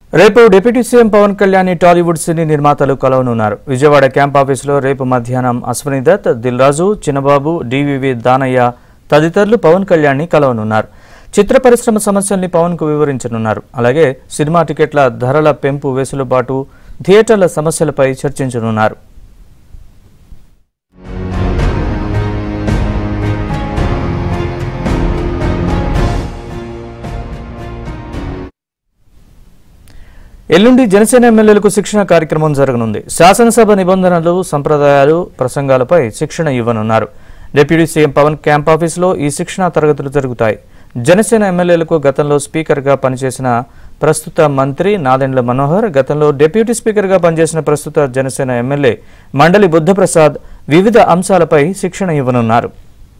రేపు deputy CM Pawan Kalyan Tollywood సినీ నిర్మాతలు కలవనున్నారు విజయవాడ క్యాంప్ ఆఫీసులో రేపు మధ్యాహ్నం అశ్వని దత్ దిల్ రాజు చిన్నబాబు డివివి దానయ్య తదితరులు పవన్ కళ్యాణ్ కలవనున్నారు చిత్ర పరిశ్రమ సమస్యల్ని పవన్ కు వివరించనున్నారు అలాగే సినిమా టికెట్ల ధరల పెంపు వెసులుబాటు థియేటర్ల సమస్యలపై చర్చించనున్నారు ఎల్లుండి జనసేన ఎమ్మెల్యేలకు శిక్షణ కార్యక్రమం జరగనుంది శాసనసభ నిబంధనలు సంప్రదాయాలు ప్రసంగాలపై శిక్షణ ఇవ్వనున్నారు డిప్యూటీ సీఎం పవన్ క్యాంప్ ఆఫీసులో ఈ శిక్షణ తరగతులు జరుగుతాయి జనసేన ఎమ్మెల్యేలకు గతంలో స్పీకర్గా పనిచేసిన ప్రస్తుత మంత్రి నాదెండ్ల మనోహర్ గతంలో డిప్యూటీ స్పీకర్గా పనిచేసిన ప్రస్తుత జనసేన ఎమ్మెల్యే మండలి బుద్ధప్రసాద్ వివిధ అంశాలపై శిక్షణ ఇవ్వనున్నారు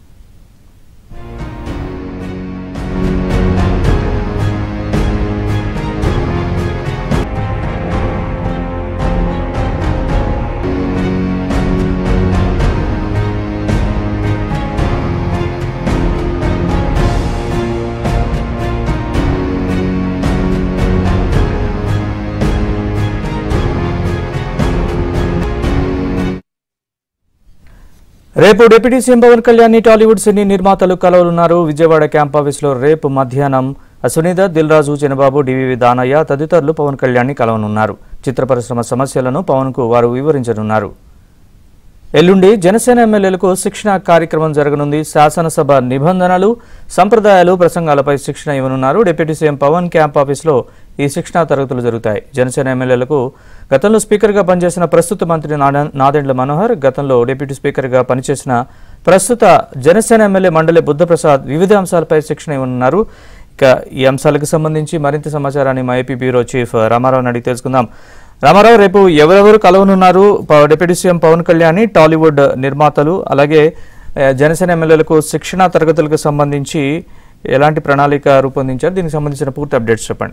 రేపు deputy CM Pawan Kalyan Tollywood సినీ నిర్మాతలు కలవనున్నారు విజయవాడ క్యాంప్ ఆఫీసులో రేపు మధ్యాహ్నం అశ్వనీద దిల్ రాజు చిన్నబాబు డివివి దానయ్య తదితరులు పవన్ కళ్యాణ్ కలవనున్నారు చిత్ర పరిశ్రమ సమస్యలను పవన్ కు వారు వివరించనున్నారు ఎల్లుండి జనసేన ఎమ్మెల్యేలకు శిక్షణ కార్యక్రమం జరగనుంది శాసనసభ నిబంధనలు సంప్రదాయాలు ప్రసంగాలపై శిక్షణ ఇవ్వనున్నారు డిప్యూటీ సీఎం పవన్ క్యాంప్ ఆఫీసులో ఈ శిక్షణా తరగతులు జరుగుతాయి జనసేన ఎమ్మెల్యేలకు గతంలో స్పీకర్గా పనిచేసిన ప్రస్తుత మంత్రి నాడ- నాదెండ్ల మనోహర్ గతంలో డిప్యూటీ స్పీకర్గా పనిచేసిన ప్రస్తుత జనసేన ఎమ్మెల్యే మండలి బుద్ధప్రసాద్ వివిధ అంశాలపై శిక్షణ ఇవ్వనున్నారు ఇక ఈ అంశాలకు సంబంధించి మరింత సమాచారాన్ని మా ఏపీ బ్యూరో చీఫ్ రామారావు అడిగి తెలుసుకుందాం రామారావు రేపు ఎవరెవరు కలవనున్నారు ప- deputy CM Pawan Kalyan Tollywood నిర్మాతలు అలాగే ఆ, జనసేన ఎమ్మెల్యేలకు శిక్షణా తరగతులకు సంబంధించి ఎలాంటి ప్రణాళిక రూపొందించారు దీనికి సంబంధించిన పూర్తి అప్డేట్స్ చెప్పండి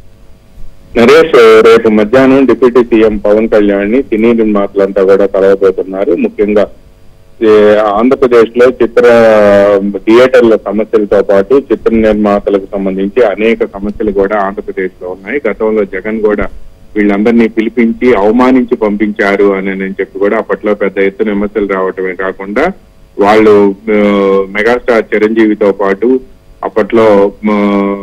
నరేష్ రేపు మధ్యాహ్నం డిప్యూటీ సీఎం పవన్ కళ్యాణ్ ని సినీ నిర్మాతలంతా కూడా కలవబోతున్నారు ముఖ్యంగా ఈ ఆంధ్రప్రదేశ్ లో చిత్ర థియేటర్ల సమస్యలతో పాటు చిత్ర నిర్మాతలకు సంబంధించి అనేక సమస్యలు కూడా ఆంధ్రప్రదేశ్ లో ఉన్నాయి గతంలో జగన్ కూడా వీళ్ళందరినీ పిలిపించి అవమానించి పంపించారు అని నేను చెప్పి కూడా అప్పట్లో పెద్ద ఎత్తున విమర్శలు రావటమే కాకుండా వాళ్ళు ఆ, మెగాస్టార్ చిరంజీవితో పాటు అప్పట్లో మ,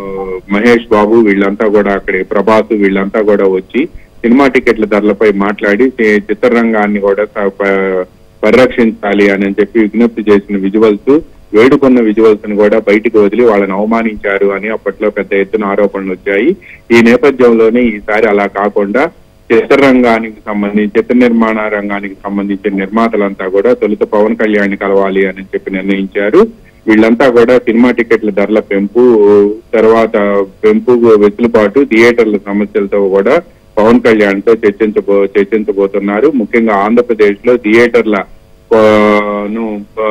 మహేష్ బాబు వీళ్ళంతా కూడా అక్కడి ప్రభాస్ వీళ్ళంతా కూడా వచ్చి సినిమా టికెట్ల ధరలపై మాట్లాడి చి- చిత్రరంగాన్ని కూడా స- ప- పరిరక్షించాలి అని చెప్పి విజ్ఞప్తి చేసిన విజువల్స్ వేడుకున్న విజువల్స్ ని కూడా బయటికి వదిలి వాళ్ళని అవమానించారు అని అప్పట్లో పెద్ద ఎత్తున ఆరోపణలు వచ్చాయి ఈ నేపథ్యంలోనే ఈసారి అలా కాకుండా చిత్రరంగానికి సంబంధించి చిత్ర నిర్మాణ రంగానికి సంబంధించిన నిర్మాతలంతా కూడా తొలుత పవన్ కళ్యాణ్ కలవాలి అని చెప్పి నిర్ణయించారు వీళ్ళంతా కూడా సినిమా టికెట్ల ధరల పెంపు తర్వాత పెంపు వెసులుబాటు థియేటర్ల సమస్యలతో కూడా పవన్ కళ్యాణ్ తో చర్చించబో చర్చించబోతున్నారు ముఖ్యంగా ఆంధ్రప్రదేశ్ లో థియేటర్ల ఆ, ను ఆ,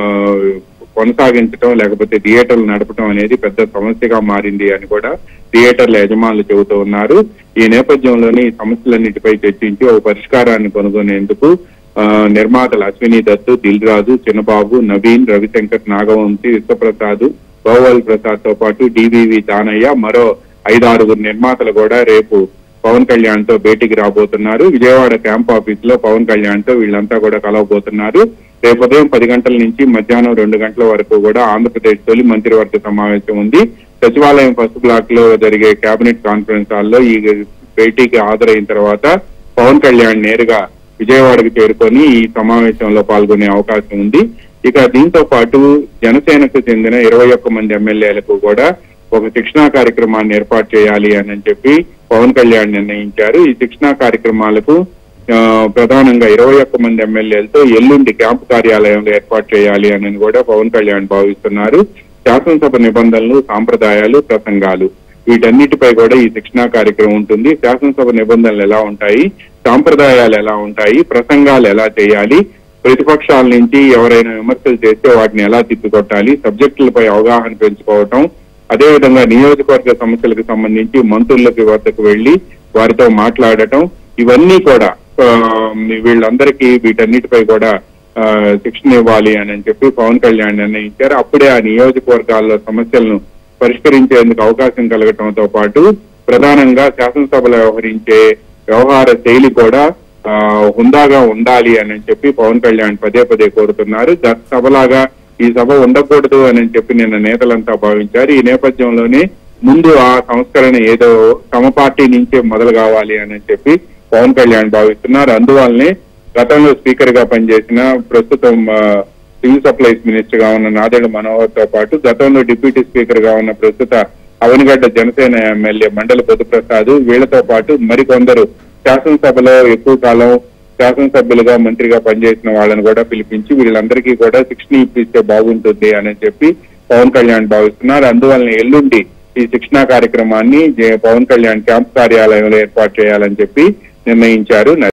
కొనసాగించడం లేకపోతే థియేటర్లు నడపడం అనేది పెద్ద సమస్యగా మారింది అని కూడా థియేటర్ల యజమానులు చెబుతూ ఉన్నారు ఈ నేపథ్యంలోనే ఈ సమస్యలన్నిటిపై చర్చించి ఒక పరిష్కారాన్ని కనుగొనేందుకు ఆ, నిర్మాతలు అశ్విని దత్తు దిల్ రాజు చిన్నబాబు నవీన్ రవిశంకర్ నాగవంశీ విశ్వప్రసాద్ గోవల్ ప్రసాద్ తో పాటు డివివి దానయ్య మరో ఐదారుగురు నిర్మాతలు కూడా రేపు పవన్ కళ్యాణ్ తో భేటీకి రాబోతున్నారు విజయవాడ క్యాంప్ ఆఫీస్ లో పవన్ కళ్యాణ్ తో వీళ్ళంతా కూడా కలవబోతున్నారు రేపు ఉదయం పది గంటల నుంచి మధ్యాహ్నం రెండు గంటల వరకు కూడా ఆంధ్రప్రదేశ్ తొలి మంత్రివర్గ సమావేశం ఉంది సచివాలయం ఫస్ట్ బ్లాక్ లో జరిగే కేబినెట్ కాన్ఫరెన్స్ హాల్లో ఈ భేటీకి హాజరైన తర్వాత పవన్ కళ్యాణ్ నేరుగా విజయవాడకు చేరుకొని ఈ సమావేశంలో పాల్గొనే అవకాశం ఉంది ఇక దీంతో పాటు జనసేనకు చెందిన ఇరవై ఒక్క మంది ఎమ్మెల్యేలకు కూడా ఒక శిక్షణా కార్యక్రమాన్ని ఏర్పాటు చేయాలి అని చెప్పి పవన్ కళ్యాణ్ నిర్ణయించారు ఈ శిక్షణా కార్యక్రమాలకు ఆ, ప్రధానంగా ఇరవై ఒక్క మంది ఎమ్మెల్యేలతో ఎల్లుండి క్యాంపు కార్యాలయంలో ఏర్పాటు చేయాలి అని కూడా పవన్ కళ్యాణ్ భావిస్తున్నారు శాసనసభ నిబంధనలు సాంప్రదాయాలు ప్రసంగాలు వీటన్నిటిపై కూడా ఈ శిక్షణా కార్యక్రమం ఉంటుంది శాసనసభ నిబంధనలు ఎలా ఉంటాయి సాంప్రదాయాలు ఎలా ఉంటాయి ప్రసంగాలు ఎలా చేయాలి ప్రతిపక్షాల నుంచి ఎవరైనా విమర్శలు చేస్తే వాటిని ఎలా తిప్పికొట్టాలి సబ్జెక్టులపై అవగాహన పెంచుకోవటం అదేవిధంగా నియోజకవర్గ సమస్యలకు సంబంధించి మంత్రులకు వద్దకు వెళ్లి వారితో మాట్లాడటం ఇవన్నీ కూడా ఆ, వీళ్ళందరికీ వీటన్నిటిపై కూడా ఆ, శిక్షణ ఇవ్వాలి అని చెప్పి పవన్ కళ్యాణ్ నిర్ణయించారు అప్పుడే ఆ నియోజకవర్గాల్లో సమస్యలను పరిష్కరించేందుకు అవకాశం కలగటంతో పాటు ప్రధానంగా శాసనసభలో వ్యవహరించే వ్యవహార శైలి కూడా ఆ, హుందాగా ఉండాలి అని చెప్పి పవన్ కళ్యాణ్ పదే పదే కోరుతున్నారు గత సభలాగా ఈ సభ ఉండకూడదు అని చెప్పి నిన్న నేతలంతా భావించారు ఈ నేపథ్యంలోనే ముందు ఆ సంస్కరణ ఏదో తమ పార్టీ నుంచే మొదలు కావాలి అని చెప్పి పవన్ కళ్యాణ్ భావిస్తున్నారు అందువల్లనే గతంలో స్పీకర్ గా పనిచేసిన ప్రస్తుతం ఆ, సివిల్ సప్లైస్ మినిస్టర్ గా ఉన్న నాదెళ్ల మనోహర్ తో పాటు గతంలో డిప్యూటీ స్పీకర్ గా ఉన్న ప్రస్తుత అవనిగడ్డ జనసేన ఎమ్మెల్యే మండల బుద్ధప్రసాద్ వీళ్లతో పాటు మరికొందరు శాసనసభలో ఎక్కువ కాలం శాసనసభ్యులుగా మంత్రిగా పనిచేసిన వాళ్ళని కూడా పిలిపించి వీళ్ళందరికీ కూడా శిక్షణ ఇప్పిస్తే బాగుంటుంది అని చెప్పి పవన్ కళ్యాణ్ భావిస్తున్నారు అందువలన ఎల్లుండి ఈ శిక్షణా కార్యక్రమాన్ని జే- పవన్ కళ్యాణ్ క్యాంప్ కార్యాలయంలో ఏర్పాటు చేయాలని చెప్పి నిర్ణయించారు